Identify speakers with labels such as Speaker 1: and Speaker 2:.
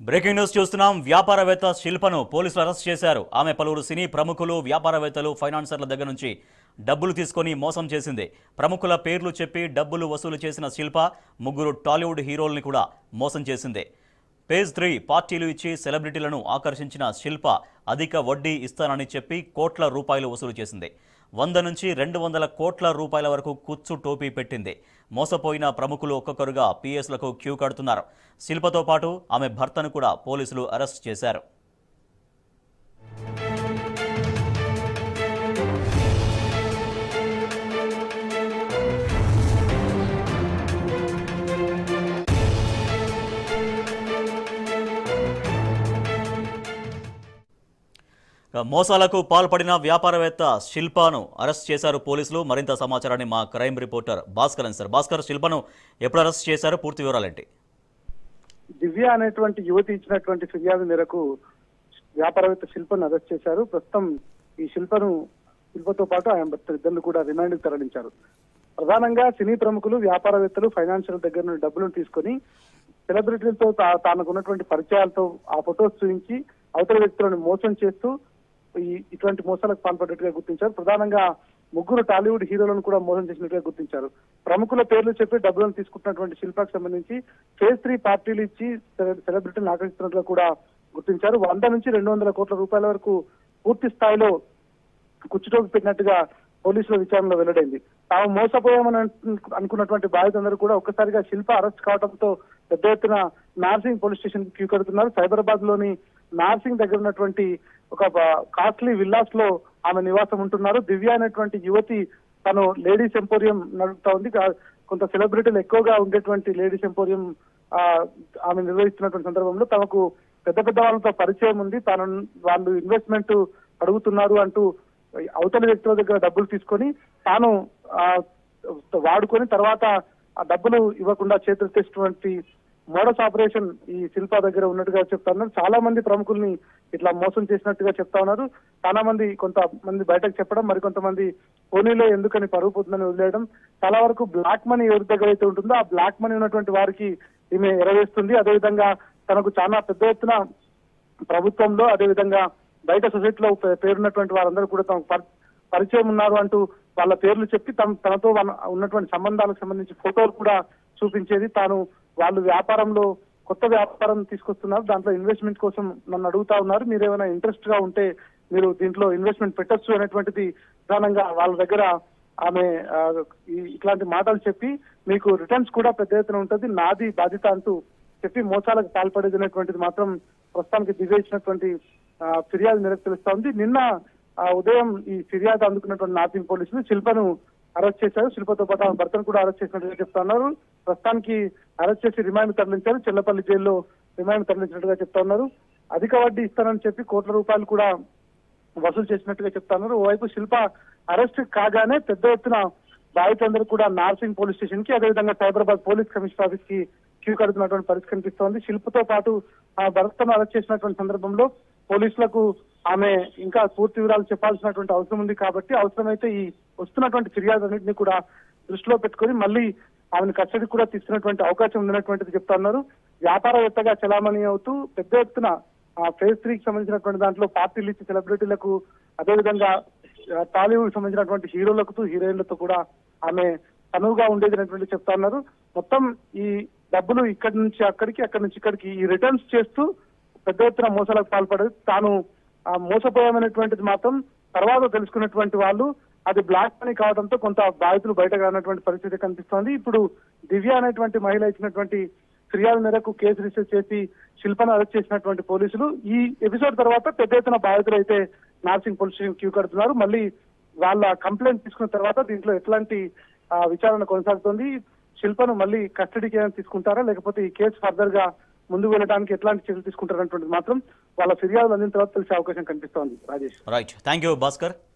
Speaker 1: breaking news చూస్తున్నాం వ్యాపారవేత్త శిల్పను పోలీసులు అరెస్ట్ చేశారు ఆమె పలువురు సినీ ప్రముఖులు వ్యాపారవేత్తలు ఫైనాన్సర్ల దగ్గర నుంచి డబ్బులు తీసుకొని మోసం చేసింది ప్రముఖుల పేర్లు చెప్పి డబ్బులు వసూలు చేసిన శిల్ప ముగ్గురు టాలీవుడ్ హీరోల్ని కూడా మోసం చేసింది పేజ్ త్రీ పార్టీలు ఇచ్చి సెలబ్రిటీలను ఆకర్షించిన శిల్ప అధిక వడ్డీ ఇస్తానని చెప్పి కోట్ల రూపాయలు వసూలు చేసింది వంద నుంచి రెండు వందల కోట్ల రూపాయల వరకు కుచ్చు టోపీ పెట్టింది మోసపోయిన ప్రముఖులు ఒక్కొక్కరుగా పీఎస్లకు క్యూ కడుతున్నారు శిల్పతో పాటు ఆమె భర్తను కూడా పోలీసులు అరెస్ట్ చేశారు ఇక మోసాలకు పాల్పడిన వ్యాపారవేత్త శిల్పాను అరెస్ట్ చేశారు పోలీసులు మరింత సమాచారాన్ని మా crime reporter Bhaskar sir Bhaskar శిల్పను ఎప్పుడు అరెస్ట్ చేశారు పూర్తి వివరాలేంటి
Speaker 2: దివ్య అనేటువంటి యువతి ఇచ్చినటువంటి ఫిర్యాదు మేరకు వ్యాపారవేత్త శిల్పను అరెస్ట్ చేశారు ప్రస్తుతం ఈ శిల్పను శిల్పతో పాటు ఆయన భర్త ఇద్దరు కూడా రిమాండ్ తరలించారు ప్రధానంగా సినీ ప్రముఖులు వ్యాపారవేత్తలు ఫైనాన్షియల్ దగ్గర నుండి డబ్బులను తీసుకొని సెలబ్రిటీలతో తా- తనకు ఉన్నటువంటి పరిచయాలతో ఆ ఫొటోస్ చూపించి అవతల వ్యక్తులను మోసం చేస్తూ ఈ ఇటువంటి మోసాలకు పాల్పడ్డట్టుగా గుర్తించారు ప్రధానంగా ముగ్గురు టాలీవుడ్ హీరోలను కూడా మోసం చేసినట్టుగా గుర్తించారు ప్రముఖుల పేర్లు చెప్పి డబ్బులను తీసుకుంటున్నటువంటి శిల్పాకు సంబంధించి ఫేజ్ త్రీ పార్టీలు ఇచ్చి సెల- సెలబ్రిటీలను ఆకర్షిస్తున్నట్టుగా కూడా గుర్తించారు వంద నుంచి రెండు వందల కోట్ల రూపాయల వరకు పూర్తి స్థాయిలో కుచ్చుటోకి పెట్టినట్టుగా పోలీసుల విచారణలో వెల్లడైంది తాము మోసపోయామని అను- అనుకున్నటువంటి బాధితులందరూ కూడా ఒక్కసారిగా శిల్ప అరెస్ట్ కావడంతో పెద్ద ఎత్తున నార్సింగ్ పోలీస్ స్టేషన్ కి క్యూ కడుతున్నారు సైబరాబాద్ లోని నార్సింగ్ దగ్గర ఉన్నటువంటి ఒక కాస్ట్లీ విల్లాస్ లో ఆమె నివాసం ఉంటున్నారు దివ్య అనేటువంటి యువతి తను లేడీస్ ఎంపోరియం నడుపుతా ఉంది కా- కొంత సెలబ్రిటీలు ఎక్కువగా ఉండేటువంటి లేడీస్ ఎంపోరియం ఆ, ఆమె నిర్వహిస్తున్నటువంటి సందర్భంలో తమకు పెద్ద పెద్ద వాళ్ళతో పరిచయం ఉంది తను వాళ్ళు ఇన్వెస్ట్మెంట్ అడుగుతున్నారు అంటూ అవతలి వ్యక్తుల దగ్గర డబ్బులు తీసుకొని తాను ఆ, వాడుకొని తర్వాత ఆ డబ్బులు ఇవ్వకుండా చేతులెత్తేసినటువంటి మోడస్ ఆపరేషన్ ఈ శిల్ప దగ్గర ఉన్నట్టుగా చెప్తా ఉన్నారు చాలా మంది ప్రముఖుల్ని ఇట్లా మోసం చేసినట్టుగా చెప్తా ఉన్నారు చాలా మంది కొంత మంది బయటకు చెప్పడం మరికొంతమంది పోనీలో ఎందుకని పరుగు పోతుందని వదిలేయడం చాలా వరకు బ్లాక్ మనీ ఎవరి దగ్గర అయితే ఉంటుందో ఆ బ్లాక్ మనీ ఉన్నటువంటి వారికి ఈమె ఎరవేస్తుంది అదేవిధంగా తనకు చాలా పెద్ద ఎత్తున ప్రభుత్వంలో అదేవిధంగా బయట సొసైటీలో పే- పేరున్నటువంటి వారందరూ కూడా తమకు పరి- పరిచయం ఉన్నారు అంటూ వాళ్ళ పేర్లు చెప్పి తమ తనతో వాళ్ళ ఉన్నటువంటి సంబంధాలకు సంబంధించి ఫోటోలు కూడా చూపించేది తాను వాళ్ళు వ్యాపారంలో కొత్త వ్యాపారం తీసుకొస్తున్నారు దాంట్లో ఇన్వెస్ట్మెంట్ కోసం నన్ను అడుగుతా ఉన్నారు మీరు ఏమైనా ఇంట్రెస్ట్ గా ఉంటే మీరు దీంట్లో ఇన్వెస్ట్మెంట్ పెట్టొచ్చు అనేటువంటిది ప్రధానంగా వాళ్ళ దగ్గర ఆమె ఆ, ఈ- ఇట్లాంటి మాటలు చెప్పి మీకు రిటర్న్స్ కూడా పెద్ద ఎత్తున ఉంటుంది నాది బాధ్యత అంటూ చెప్పి మోసాలకు పాల్పడేది అనేటువంటిది మాత్రం ప్రస్తుతానికి దివ్య ఇచ్చినటువంటి ఆ, ఫిర్యాదు మేరకు తెలుస్తా ఉంది నిన్న ఆ, ఉదయం ఈ ఫిర్యాదు అందుకున్నటువంటి నార్సింగ్ పోలీసులు శిల్పను అరెస్ట్ చేశారు శిల్పతో పాటు ఆమె భర్తను కూడా అరెస్ట్ చేసినట్టుగా చెప్తా ఉన్నారు ప్రస్తుతానికి అరెస్ట్ చేసి రిమాండ్ తరలించారు చెల్లపల్లి జైల్లో రిమాండ్ తరలించినట్టుగా చెప్తా ఉన్నారు అధిక వడ్డీ ఇస్తానని చెప్పి కోట్ల రూపాయలు కూడా వసూలు చేసినట్టుగా చెప్తా ఉన్నారు ఓవైపు శిల్ప అరెస్ట్ కాగానే పెద్ద ఎత్తున బాధితులందరూ కూడా నార్సింగ్ పోలీస్ స్టేషన్ కి అదేవిధంగా సైబరాబాద్ పోలీస్ కమిషనర్ ఆఫీస్ కి క్యూ కడుతున్నటువంటి పరిస్థితి కనిపిస్తోంది శిల్పతో పాటు ఆ భర్తను అరెస్ట్ చేసినటువంటి సందర్భంలో పోలీసులకు ఆమె ఇంకా పూర్తి వివరాలు చెప్పాల్సినటువంటి అవసరం ఉంది కాబట్టి అవసరమైతే ఈ వస్తున్నటువంటి ఫిర్యాదులన్నింటినీ కూడా దృష్టిలో పెట్టుకొని మళ్ళీ ఆమెను కస్టడీ కూడా తీసుకున్నటువంటి అవకాశం ఉందన్నటువంటిది చెప్తా ఉన్నారు వ్యాపారవేత్తగా చలామణి అవుతూ పెద్ద ఎత్తున ఆ ఫేజ్ త్రీకి సంబంధించినటువంటి దాంట్లో పార్టీలు ఇచ్చి సెలబ్రిటీలకు అదేవిధంగా ఆ, టాలీవుడ్ సంబంధించినటువంటి హీరోలకు హీరోయిన్లతో కూడా ఆమె తనువుగా ఉండేది అనేటువంటి చెప్తా ఉన్నారు మొత్తం ఈ డబ్బులు ఇక్కడి నుంచి అక్కడికి అక్కడి నుంచి ఇక్కడికి ఈ రిటర్న్స్ చేస్తూ పెద్ద ఎత్తున మోసాలకు పాల్పడేది తాను ఆ, మోసపోయామనేటువంటిది మాత్రం తర్వాత తెలుసుకున్నటువంటి వాళ్ళు అది బ్లాక్ మనీ కావడంతో కొంత బాధితులు బయటకు రానటువంటి పరిస్థితి కనిపిస్తోంది ఇప్పుడు దివ్య అనేటువంటి మహిళ ఇచ్చినటువంటి ఫిర్యాదు మేరకు కేసు రిజిస్టర్ చేసి శిల్పను అరెస్ట్ చేసినటువంటి పోలీసులు ఈ ఎపిసోడ్ తర్వాత పెద్ద ఎత్తున బాధితులు అయితే నార్సింగ్ పోలీస్ స్టేషన్ క్యూ కడుతున్నారు మళ్ళీ వాళ్ళ కంప్లైంట్ తీసుకున్న తర్వాత దీంట్లో ఎట్లాంటి ఆ, విచారణ కొనసాగుతుంది శిల్పను మళ్ళీ కస్టడీకి ఏమైనా తీసుకుంటారా లేకపోతే ఈ కేసు ఫర్దర్ గా ముందుకు వెళ్ళడానికి ఎట్లాంటి చర్యలు తీసుకుంటారనేటువంటిది మాత్రం వాళ్ళ ఫిర్యాదులు అందిన తర్వాత తెలిసే అవకాశం కనిపిస్తోంది Rajesh
Speaker 1: right thank you Bhaskar